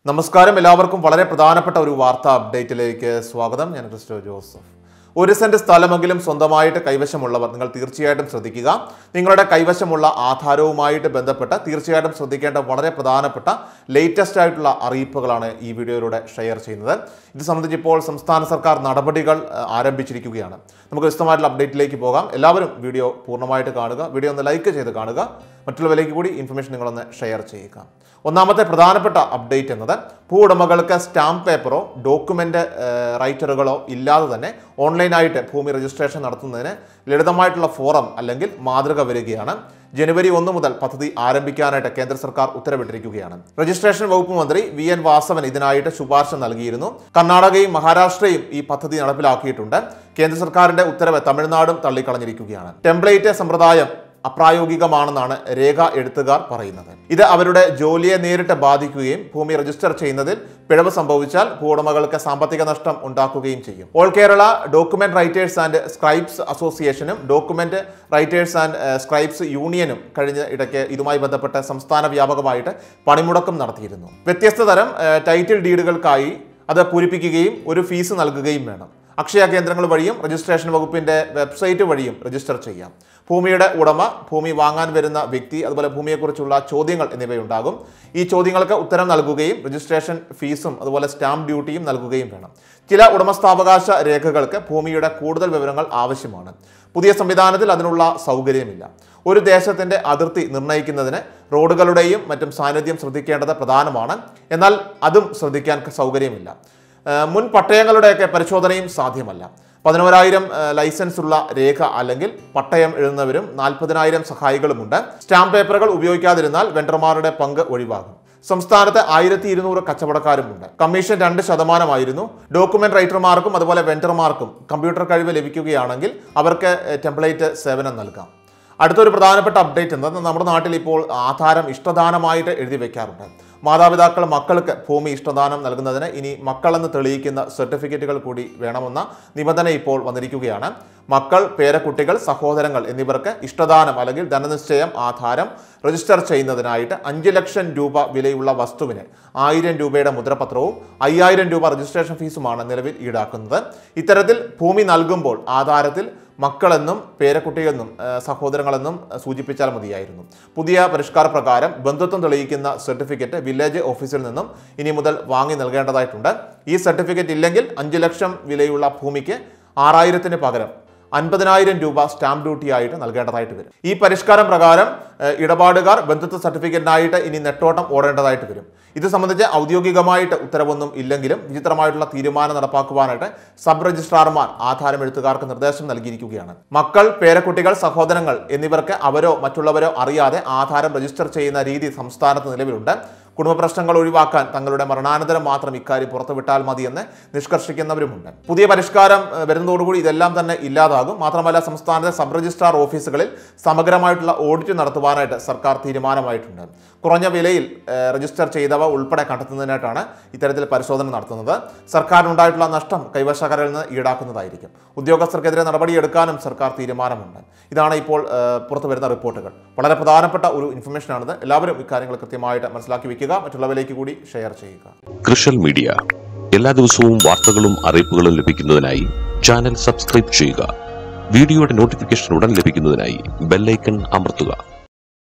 നമസ്കാരം എല്ലാവർക്കും വളരെ പ്രധാനപ്പെട്ട ഒരു വാർത്താ അപ്ഡേറ്റിലേക്ക് സ്വാഗതം ഞാൻ ക്രിസ്റ്റോ ജോസഫ് ഒരു സെന്റ് സ്ഥലമെങ്കിലും സ്വന്തമായിട്ട് കൈവശമുള്ളവർ നിങ്ങൾ തീർച്ചയായിട്ടും ശ്രദ്ധിക്കുക നിങ്ങളുടെ കൈവശമുള്ള ആധാരവുമായിട്ട് ബന്ധപ്പെട്ട് തീർച്ചയായിട്ടും ശ്രദ്ധിക്കേണ്ട വളരെ പ്രധാനപ്പെട്ട ലേറ്റസ്റ്റ് ആയിട്ടുള്ള അറിയിപ്പുകളാണ് ഈ വീഡിയോയിലൂടെ ഷെയർ ചെയ്യുന്നത് ഇത് സംബന്ധിച്ച് ഇപ്പോൾ സംസ്ഥാന സർക്കാർ നടപടികൾ ആ, ആരംഭിച്ചിരിക്കുകയാണ് നമുക്ക് വിശദമായിട്ടുള്ള അപ്ഡേറ്റിലേക്ക് പോകാം എല്ലാവരും വീഡിയോ പൂർണ്ണമായിട്ട് കാണുക വീഡിയോ ഒന്ന് ലൈക്ക് ചെയ്ത് കാണുക മറ്റുള്ളവരിലേക്ക് കൂടി ഇൻഫർമേഷൻ നിങ്ങളൊന്ന് ഷെയർ ചെയ്യുക ഒന്നാമത്തെ പ്രധാനപ്പെട്ട അപ്ഡേറ്റ് എന്നത് ഭൂ ഉടമകൾക്ക് സ്റ്റാമ്പ് പേപ്പറോ ഡോക്യുമെൻ്റ് റൈറ്ററുകളോ ഇല്ലാതെ തന്നെ ഓൺലൈനായിട്ട് ഭൂമി രജിസ്ട്രേഷൻ നടത്തുന്നതിന് ലളിതമായിട്ടുള്ള ഫോറം അല്ലെങ്കിൽ മാതൃക വരികയാണ് ജനുവരി ഒന്ന് മുതൽ പദ്ധതി ആരംഭിക്കാനായിട്ട് കേന്ദ്ര സർക്കാർ ഉത്തരവിട്ടിരിക്കുകയാണ് രജിസ്ട്രേഷൻ വകുപ്പ് മന്ത്രി വി എൻ വാസവൻ ഇതിനായിട്ട് ശുപാർശ നൽകിയിരുന്നു കർണാടകയും മഹാരാഷ്ട്രയും ഈ പദ്ധതി നടപ്പിലാക്കിയിട്ടുണ്ട് കേന്ദ്ര സർക്കാരിന്റെ ഉത്തരവ് തമിഴ്നാടും തള്ളിക്കളഞ്ഞിരിക്കുകയാണ് ടെംപ്ലേറ്റ് സമ്പ്രദായം അപ്രായോഗികമാണെന്നാണ് രേഖ എഴുത്തുകാർ പറയുന്നത് ഇത് അവരുടെ ജോലിയെ നേരിട്ട് ബാധിക്കുകയും ഭൂമി രജിസ്റ്റർ ചെയ്യുന്നതിൽ പിഴവ് സംഭവിച്ചാൽ ഭൂവുടമകൾക്ക് സാമ്പത്തിക നഷ്ടം ഉണ്ടാക്കുകയും ചെയ്യും all Kerala document writers and scribes അസോസിയേഷനും ഡോക്യുമെന്റ് റൈറ്റേഴ്സ് ആൻഡ് സ്ക്രൈബ്സ് യൂണിയനും കഴിഞ്ഞ ഇടയ്ക്ക് ഇതുമായി ബന്ധപ്പെട്ട് സംസ്ഥാന വ്യാപകമായിട്ട് പണിമുടക്കം നടത്തിയിരുന്നു വ്യത്യസ്ത തരം ഏഹ്, ടൈറ്റിൽ ഡീഡുകൾക്കായി അത് പൂരിപ്പിക്കുകയും ഒരു ഫീസ് നൽകുകയും വേണം അക്ഷയ കേന്ദ്രങ്ങൾ വഴിയും രജിസ്ട്രേഷൻ വകുപ്പിന്റെ വെബ്സൈറ്റ് വഴിയും രജിസ്റ്റർ ചെയ്യാം ഭൂമിയുടെ ഉടമ ഭൂമി വാങ്ങാൻ വരുന്ന വ്യക്തി അതുപോലെ ഭൂമിയെക്കുറിച്ചുള്ള ചോദ്യങ്ങൾ എന്നിവയുണ്ടാകും ഈ ചോദ്യങ്ങൾക്ക് ഉത്തരം നൽകുകയും രജിസ്ട്രേഷൻ ഫീസും അതുപോലെ സ്റ്റാമ്പ് ഡ്യൂട്ടിയും നൽകുകയും വേണം ചില ഉടമസ്ഥാവകാശ രേഖകൾക്ക് ഭൂമിയുടെ കൂടുതൽ വിവരങ്ങൾ ആവശ്യമാണ് പുതിയ സംവിധാനത്തിൽ അതിനുള്ള സൗകര്യമില്ല ഒരു ദേശത്തിന്റെ അതിർത്തി നിർണ്ണയിക്കുന്നതിന് റോഡുകളുടെയും മറ്റും സാന്നിധ്യം ശ്രദ്ധിക്കേണ്ടത് പ്രധാനമാണ് എന്നാൽ അതും ശ്രദ്ധിക്കാൻ സൗകര്യമില്ല ഏഹ് മുൻ പട്ടയങ്ങളുടെയൊക്കെ പരിശോധനയും സാധ്യമല്ല പതിനോരായിരം ലൈസൻസ് ഉള്ള രേഖ അല്ലെങ്കിൽ പട്ടയം എഴുതുന്നവരും നാൽപ്പതിനായിരം സഹായികളുമുണ്ട് സ്റ്റാമ്പ് പേപ്പറുകൾ ഉപയോഗിക്കാതിരുന്നാൽ വെണ്ടർമാരുടെ പങ്ക് ഒഴിവാകും സംസ്ഥാനത്ത് ആയിരത്തി ഇരുന്നൂറ് കച്ചവടക്കാരുമുണ്ട് കമ്മീഷൻ രണ്ട് ശതമാനമായിരുന്നു ഡോക്യുമെന്റ് റൈറ്റർമാർക്കും അതുപോലെ വെണ്ടർമാർക്കും കമ്പ്യൂട്ടർ കഴിവ് ലഭിക്കുകയാണെങ്കിൽ അവർക്ക് ടെംപ്ലേറ്റ് സേവനം നൽകാം അടുത്തൊരു പ്രധാനപ്പെട്ട അപ്ഡേറ്റ് എന്നത് നമ്മുടെ നാട്ടിൽ ഇപ്പോൾ ആധാരം ഇഷ്ടദാനമായിട്ട് എഴുതി വെക്കാറുണ്ട് മാതാപിതാക്കൾ മക്കൾക്ക് ഭൂമി ഇഷ്ടദാനം നൽകുന്നതിന് ഇനി മക്കളെന്ന് തെളിയിക്കുന്ന സർട്ടിഫിക്കറ്റുകൾ കൂടി വേണമെന്ന നിബന്ധന ഇപ്പോൾ വന്നിരിക്കുകയാണ് മക്കൾ പേരക്കുട്ടികൾ സഹോദരങ്ങൾ എന്നിവർക്ക് ഇഷ്ടദാനം അല്ലെങ്കിൽ ധനനിശ്ചയം ആധാരം രജിസ്റ്റർ ചെയ്യുന്നതിനായിട്ട് അഞ്ച് ലക്ഷം രൂപ വിലയുള്ള വസ്തുവിന് ആയിരം രൂപയുടെ മുദ്രപത്രവും അയ്യായിരം രൂപ രജിസ്ട്രേഷൻ ഫീസുമാണ് നിലവിൽ ഈടാക്കുന്നത് ഇത്തരത്തിൽ ഭൂമി നൽകുമ്പോൾ ആധാരത്തിൽ മക്കളെന്നും പേരക്കുട്ടിയെന്നും ഏഹ് സഹോദരങ്ങളെന്നും ഏഹ് സൂചിപ്പിച്ചാൽ മതിയായിരുന്നു പുതിയ പരിഷ്കാര പ്രകാരം ബന്ധുത്വം തെളിയിക്കുന്ന സർട്ടിഫിക്കറ്റ് വില്ലേജ് ഓഫീസിൽ നിന്നും ഇനി മുതൽ വാങ്ങി നൽകേണ്ടതായിട്ടുണ്ട് ഈ സർട്ടിഫിക്കറ്റ് ഇല്ലെങ്കിൽ അഞ്ച് ലക്ഷം വിലയുള്ള ഭൂമിക്ക് ആറായിരത്തിന് പകരം അൻപതിനായിരം രൂപ സ്റ്റാമ്പ് ഡ്യൂട്ടി ആയിട്ട് നൽകേണ്ടതായിട്ട് വരും ഈ പരിഷ്കാരം പ്രകാരം ഏഹ്, ഇടപാടുകാർ ബന്ധുത്വ സർട്ടിഫിക്കറ്റിനായിട്ട് ഇനി നെട്ടോട്ടം ഓടേണ്ടതായിട്ട് വരും ഇത് സംബന്ധിച്ച് ഔദ്യോഗികമായിട്ട് ഉത്തരവൊന്നും ഇല്ലെങ്കിലും വിചിത്രമായിട്ടുള്ള തീരുമാനം നടപ്പാക്കുവാനായിട്ട് സബ് രജിസ്ട്രാർമാർ ആധാരം എഴുത്തുകാർക്ക് നിർദ്ദേശം നൽകിയിരിക്കുകയാണ് മക്കൾ പേരക്കുട്ടികൾ സഹോദരങ്ങൾ എന്നിവർക്ക് അവരോ മറ്റുള്ളവരോ അറിയാതെ ആധാരം രജിസ്റ്റർ ചെയ്യുന്ന രീതി സംസ്ഥാനത്ത് നിലവിലുണ്ട് കുടുംബ പ്രശ്നങ്ങൾ ഒഴിവാക്കാൻ തങ്ങളുടെ മരണാനന്തരം മാത്രം ഇക്കാര്യം പുറത്തുവിട്ടാൽ മതിയെന്ന് നിഷ്കർഷിക്കുന്നവരുമുണ്ട് പുതിയ പരിഷ്കാരം ഏഹ്, വരുന്നതോടുകൂടി ഇതെല്ലാം തന്നെ ഇല്ലാതാകും മാത്രമല്ല സംസ്ഥാനത്തെ സബ് രജിസ്ട്രാർ ഓഫീസുകളിൽ സമഗ്രമായിട്ടുള്ള ഓഡിറ്റ് നടത്തുവാനായിട്ട് സർക്കാർ തീരുമാനമായിട്ടുണ്ട് കുറഞ്ഞ വിലയിൽ ഏഹ്, രജിസ്റ്റർ ചെയ്തവ ഉൾപ്പെടെ കണ്ടെത്തുന്നതിനായിട്ടാണ് ഇത്തരത്തിൽ പരിശോധന നടത്തുന്നത് സർക്കാരിനുണ്ടായിട്ടുള്ള നഷ്ടം കൈവശക്കാരിൽ നിന്ന് ഈടാക്കുന്നതായിരിക്കും ഉദ്യോഗസ്ഥർക്കെതിരെ നടപടിയെടുക്കാനും സർക്കാർ തീരുമാനമുണ്ട് ഇതാണ് ഇപ്പോൾ ഏഹ്, പുറത്തു വരുന്ന റിപ്പോർട്ടുകൾ വളരെ പ്രധാനപ്പെട്ട ഒരു ഇൻഫർമേഷനാണിത് എല്ലാവരും ഇക്കാര്യങ്ങൾ കൃത്യമായിട്ട് മനസ്സിലാക്കി വെക്കുക മറ്റുള്ളവരിലേക്ക് കൂടി ഷെയർ ചെയ്യുക കൃഷൽ മീഡിയ എല്ലാ ദിവസവും വാർത്തകളും അറിയിപ്പുകളും ലഭിക്കുന്നതിനായി ചാനൽ സബ്സ്ക്രൈബ് ചെയ്യുക വീഡിയോയുടെ നോട്ടിഫിക്കേഷൻ ഉടൻ ലഭിക്കുന്നതിനായി ബെല്ലൈക്കൺ അമർത്തുക